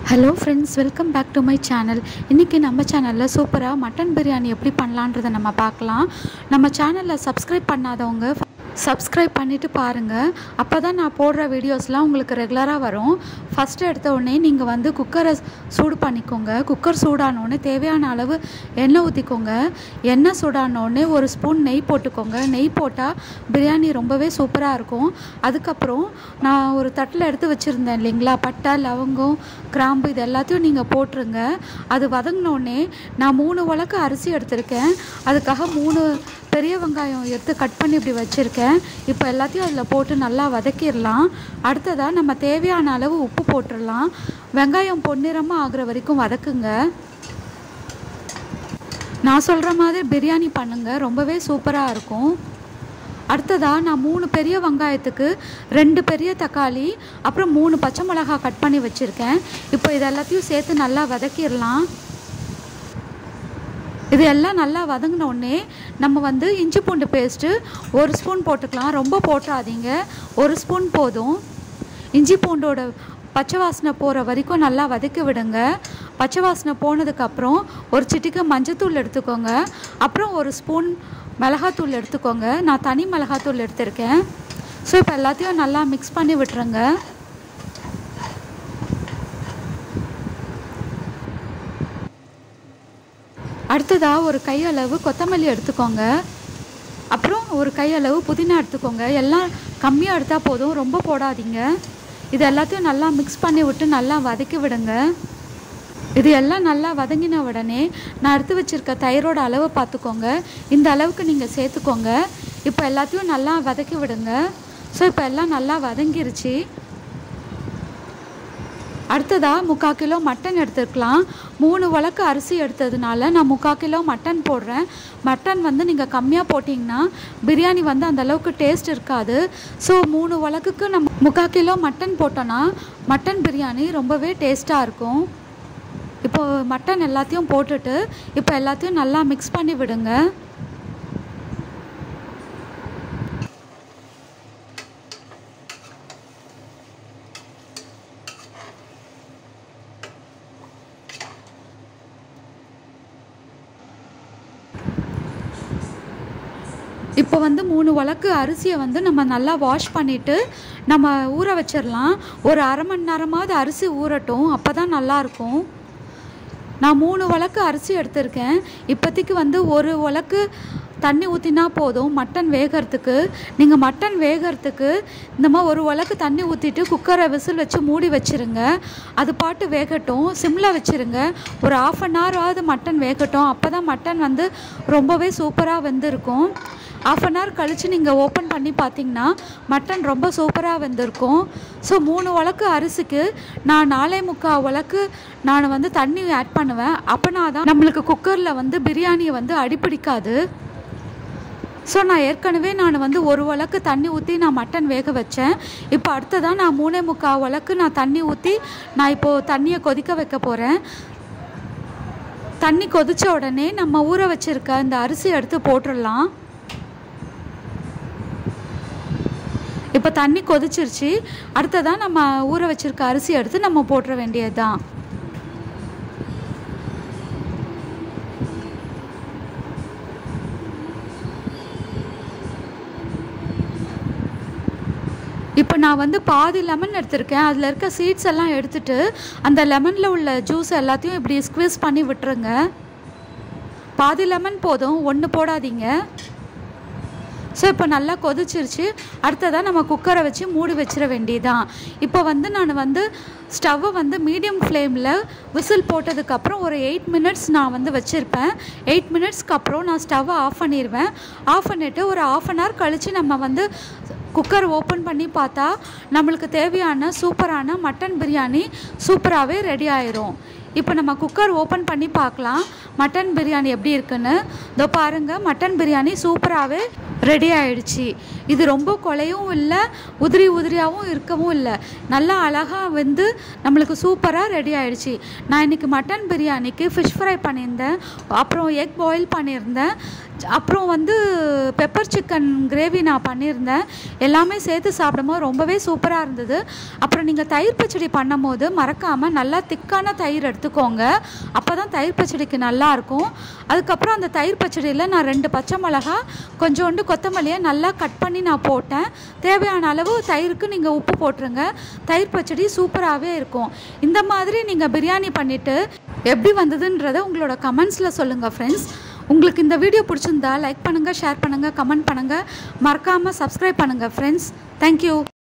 hello friends welcome back to my channel இன்றைக்கி நம்ம சேனலில் சூப்பராக மட்டன் பிரியாணி எப்படி பண்ணலான்றதை நம்ம பார்க்கலாம் நம்ம சேனலில் சப்ஸ்கிரைப் பண்ணாதவங்க சப்ஸ்கிரைப் பண்ணிவிட்டு பாருங்கள் அப்போ தான் நான் போடுற வீடியோஸ்லாம் உங்களுக்கு ரெகுலராக வரும் ஃபஸ்ட்டு எடுத்த உடனே நீங்கள் வந்து குக்கரை சூடு பண்ணிக்கோங்க குக்கர் சூடான உடனே தேவையான அளவு எண்ணெய் ஊற்றிக்கோங்க எண்ணெய் சூடான உடனே ஒரு ஸ்பூன் நெய் போட்டுக்கோங்க நெய் போட்டால் பிரியாணி ரொம்பவே சூப்பராக இருக்கும் அதுக்கப்புறம் நான் ஒரு தட்டில் எடுத்து வச்சுருந்தேன் இல்லைங்களா பட்டை லவங்கம் கிராம்பு இது எல்லாத்தையும் நீங்கள் போட்டுருங்க அது வதங்கினோடனே நான் மூணு உலக்கு அரிசி எடுத்திருக்கேன் அதுக்காக மூணு பெரிய வெங்காயம் எடுத்து கட் பண்ணி இப்படி வச்சுருக்கேன் இப்போ எல்லாத்தையும் அதில் போட்டு நல்லா வதக்கிடலாம் அடுத்ததாக நம்ம தேவையான அளவு உப்பு போட்டுடலாம் வெங்காயம் பொன்னிறமாக ஆகுற வரைக்கும் வதக்குங்க நான் சொல்கிற மாதிரி பிரியாணி பண்ணுங்கள் ரொம்பவே சூப்பராக இருக்கும் அடுத்ததாக நான் மூணு பெரிய வெங்காயத்துக்கு ரெண்டு பெரிய தக்காளி அப்புறம் மூணு பச்சை மிளகாய் கட் பண்ணி வச்சுருக்கேன் இப்போ இது எல்லாத்தையும் சேர்த்து நல்லா வதக்கிடலாம் இது எல்லாம் நல்லா வதங்கின உடனே நம்ம வந்து இஞ்சி பூண்டு பேஸ்ட்டு ஒரு ஸ்பூன் போட்டுக்கலாம் ரொம்ப போட்டுறாதீங்க ஒரு ஸ்பூன் போதும் இஞ்சி பூண்டோட பச்சை வாசனை போகிற வரைக்கும் நல்லா வதக்கி விடுங்க பச்சை வாசனை போனதுக்கப்புறம் ஒரு சிட்டிக்கு மஞ்சத்தூள் எடுத்துக்கோங்க அப்புறம் ஒரு ஸ்பூன் மிளகாத்தூள் எடுத்துக்கோங்க நான் தனி மிளகாத்தூள் எடுத்திருக்கேன் ஸோ இப்போ எல்லாத்தையும் நல்லா மிக்ஸ் பண்ணி விட்டுருங்க அடுத்ததாக ஒரு கையளவு கொத்தமல்லி எடுத்துக்கோங்க அப்புறம் ஒரு கையளவு புதினா எடுத்துக்கோங்க எல்லாம் கம்மியாக எடுத்தால் போதும் ரொம்ப போடாதீங்க இது எல்லாத்தையும் நல்லா மிக்ஸ் பண்ணி விட்டு நல்லா வதக்கி விடுங்க இது எல்லாம் நல்லா வதங்கின உடனே நான் எடுத்து வச்சுருக்க தயிரோட அளவை பார்த்துக்கோங்க இந்த அளவுக்கு நீங்கள் சேர்த்துக்கோங்க இப்போ எல்லாத்தையும் நல்லா வதக்கி விடுங்க ஸோ இப்போ எல்லாம் நல்லா வதங்கிருச்சு அடுத்ததாக முக்கால் கிலோ மட்டன் எடுத்துருக்கலாம் மூணு வழக்கு அரிசி எடுத்ததுனால நான் முக்கால் கிலோ மட்டன் போடுறேன் மட்டன் வந்து நீங்கள் கம்மியாக போட்டிங்கன்னா பிரியாணி வந்து அந்த அளவுக்கு டேஸ்ட் இருக்காது ஸோ மூணு வழக்குக்கு நம்ம முக்கால் கிலோ மட்டன் போட்டோன்னா மட்டன் பிரியாணி ரொம்பவே டேஸ்ட்டாக இருக்கும் இப்போ மட்டன் எல்லாத்தையும் போட்டுட்டு இப்போ எல்லாத்தையும் நல்லா மிக்ஸ் பண்ணி விடுங்க இப்போ வந்து மூணு உலக்கு அரிசியை வந்து நம்ம நல்லா வாஷ் பண்ணிவிட்டு நம்ம ஊற வச்சிடலாம் ஒரு அரை மணி நேரமாவது அரிசி ஊறட்டும் அப்போ தான் நல்லாயிருக்கும் நான் மூணு உலக்கு அரிசி எடுத்திருக்கேன் இப்போதைக்கு வந்து ஒரு உலக்கு தண்ணி ஊற்றினா போதும் மட்டன் வேகிறதுக்கு நீங்கள் மட்டன் வேகிறதுக்கு இந்த மாதிரி ஒரு உலக்கு தண்ணி ஊற்றிட்டு குக்கரை விசில் வச்சு மூடி வச்சுருங்க அது பாட்டு வேகட்டும் சிம்மில் வச்சுருங்க ஒரு ஆஃப் அன் ஹவராவது மட்டன் வேகட்டும் அப்போ தான் மட்டன் வந்து ரொம்பவே சூப்பராக வெந்திருக்கும் ஆஃப் அன் ஹவர் கழித்து நீங்கள் ஓப்பன் பண்ணி பார்த்தீங்கன்னா மட்டன் ரொம்ப சூப்பராக வெந்திருக்கும் ஸோ மூணு உலக்கு அரிசிக்கு நான் நாலே முக்கால் உலக்கு நான் வந்து தண்ணி ஆட் பண்ணுவேன் அப்போனா தான் நம்மளுக்கு குக்கரில் வந்து பிரியாணியை வந்து அடிப்பிடிக்காது ஸோ நான் ஏற்கனவே நான் வந்து ஒரு உலக்கு தண்ணி ஊற்றி நான் மட்டன் வேக வச்சேன் இப்போ அடுத்ததான் நான் மூணே முக்கால் உலக்கு நான் தண்ணி ஊற்றி நான் இப்போது தண்ணியை கொதிக்க வைக்க போகிறேன் தண்ணி கொதித்த உடனே நம்ம ஊற வச்சுருக்க இந்த அரிசி எடுத்து போட்டுடலாம் இப்போ தண்ணி கொதிச்சிருச்சு அடுத்ததான் நம்ம ஊற வச்சுருக்க அரிசி எடுத்து நம்ம போட்டுற வேண்டியது தான் இப்போ நான் வந்து பாதி லெமன் எடுத்திருக்கேன் அதில் இருக்க சீட்ஸ் எல்லாம் எடுத்துட்டு அந்த லெமனில் உள்ள ஜூஸ் எல்லாத்தையும் இப்படி ஸ்க்வீஸ் பண்ணி விட்டுருங்க பாதி லெமன் போதும் ஒன்று போடாதீங்க ஸோ இப்போ நல்லா கொதிச்சிருச்சு அடுத்ததாக நம்ம குக்கரை வச்சு மூடி வச்சிட வேண்டியதான் இப்போ வந்து நான் வந்து ஸ்டவ்வை வந்து மீடியம் ஃப்ளேமில் விசில் போட்டதுக்கப்புறம் ஒரு எயிட் மினிட்ஸ் நான் வந்து வச்சுருப்பேன் எயிட் மினிட்ஸ்க்கு அப்புறம் நான் ஸ்டவ்வை ஆஃப் பண்ணிடுவேன் ஆஃப் பண்ணிவிட்டு ஒரு ஆஃப் அன் ஹவர் கழித்து நம்ம வந்து குக்கர் ஓப்பன் பண்ணி பார்த்தா நம்மளுக்கு தேவையான சூப்பரான மட்டன் பிரியாணி சூப்பராகவே ரெடி ஆயிரும் இப்போ நம்ம குக்கர் ஓப்பன் பண்ணி பார்க்கலாம் மட்டன் பிரியாணி எப்படி இருக்குன்னு இதோ பாருங்கள் மட்டன் பிரியாணி சூப்பராகவே ரெடி ஆயிடுச்சு இது ரொம்ப கொலையும் இல்லை உதிரி உதிரியாகவும் இருக்கவும் இல்லை நல்லா அழகாக வந்து நம்மளுக்கு சூப்பராக ரெடி ஆயிடுச்சு நான் இன்றைக்கி மட்டன் பிரியாணிக்கு ஃபிஷ் ஃப்ரை பண்ணியிருந்தேன் அப்புறம் எக் பாயில் பண்ணியிருந்தேன் அப்புறம் வந்து பெப்பர் சிக்கன் கிரேவி நான் பண்ணியிருந்தேன் எல்லாமே சேர்த்து சாப்பிடும்போது ரொம்பவே சூப்பராக இருந்தது அப்புறம் நீங்கள் தயிர் பச்சடி பண்ணும்போது மறக்காமல் நல்லா திக்கான தயிர் எடுத்துக்கோங்க அப்போ தான் தயிர் பச்சடிக்கு நல்லா இருக்கும் அதுக்கப்புறம் அந்த தயிர் பச்சடியில் நான் ரெண்டு பச்சை மிளகா கொஞ்சோண்டு கொத்தமல்லியை நல்லா கட் பண்ணி நான் போட்டேன் தேவையான அளவு தயிருக்கு நீங்கள் உப்பு போட்டுருங்க தயிர் பச்சடி சூப்பராகவே இருக்கும் இந்த மாதிரி நீங்கள் பிரியாணி பண்ணிவிட்டு எப்படி வந்ததுன்றதை உங்களோட கமெண்ட்ஸில் சொல்லுங்கள் ஃப்ரெண்ட்ஸ் உங்களுக்கு இந்த வீடியோ பிடிச்சிருந்தா லைக் பண்ணுங்கள் ஷேர் பண்ணுங்கள் கமெண்ட் பண்ணுங்கள் மறக்காமல் சப்ஸ்கிரைப் பண்ணுங்கள் ஃப்ரெண்ட்ஸ் தேங்க்யூ